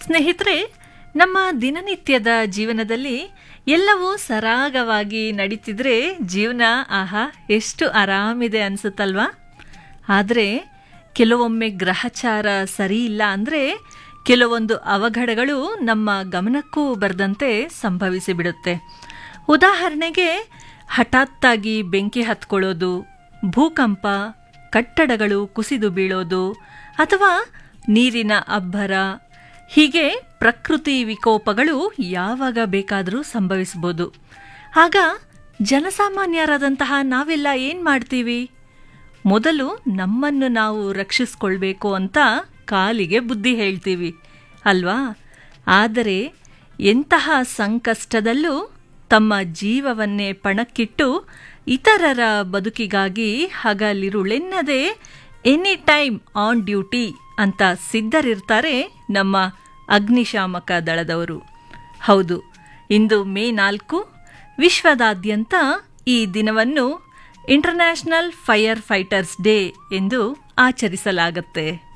ಸ್ನೇಹಿತರೆ ನಮ್ಮ ದಿನನಿತ್ಯದ ಜೀವನದಲ್ಲಿ ಎಲ್ಲವೂ ಸರಾಗವಾಗಿ ನಡೀತಿದ್ರೆ ಜೀವನ ಆಹಾ ಎಷ್ಟು ಆರಾಮಿದೆ ಅನ್ಸುತ್ತಲ್ವಾ ಆದರೆ ಕೆಲವೊಮ್ಮೆ ಗ್ರಹಚಾರ ಸರಿ ಇಲ್ಲ ಅಂದರೆ ಕೆಲವೊಂದು ಅವಘಡಗಳು ನಮ್ಮ ಗಮನಕ್ಕೂ ಬರದಂತೆ ಸಂಭವಿಸಿಬಿಡುತ್ತೆ ಉದಾಹರಣೆಗೆ ಹಠಾತ್ತಾಗಿ ಬೆಂಕಿ ಹತ್ಕೊಳ್ಳೋದು ಭೂಕಂಪ ಕಟ್ಟಡಗಳು ಕುಸಿದು ಬೀಳೋದು ಅಥವಾ ನೀರಿನ ಅಬ್ಬರ ಹೀಗೆ ಪ್ರಕೃತಿ ವಿಕೋಪಗಳು ಯಾವಾಗ ಬೇಕಾದರೂ ಸಂಭವಿಸ್ಬೋದು ಆಗ ಜನಸಾಮಾನ್ಯರಾದಂತಹ ನಾವೆಲ್ಲ ಏನು ಮಾಡ್ತೀವಿ ಮೊದಲು ನಮ್ಮನ್ನು ನಾವು ರಕ್ಷಿಸ್ಕೊಳ್ಬೇಕು ಅಂತ ಕಾಲಿಗೆ ಬುದ್ಧಿ ಹೇಳ್ತೀವಿ ಅಲ್ವಾ ಆದರೆ ಎಂತಹ ಸಂಕಷ್ಟದಲ್ಲೂ ತಮ್ಮ ಜೀವವನ್ನೇ ಪಣಕ್ಕಿಟ್ಟು ಇತರರ ಬದುಕಿಗಾಗಿ ಹಗಲಿರುಳೆನ್ನದೆ ಎನಿ ಟೈಮ್ ಆನ್ ಡ್ಯೂಟಿ ಅಂತ ಸಿದ್ಧರಿರ್ತಾರೆ ನಮ್ಮ ಅಗ್ನಿಶಾಮಕ ದಳದವರು ಹೌದು ಇಂದು ಮೇ ನಾಲ್ಕು ವಿಶ್ವದಾದ್ಯಂತ ಈ ದಿನವನ್ನು ಇಂಟರ್ನ್ಯಾಷನಲ್ ಫೈರ್ ಫೈಟರ್ಸ್ ಡೇ ಎಂದು ಆಚರಿಸಲಾಗುತ್ತೆ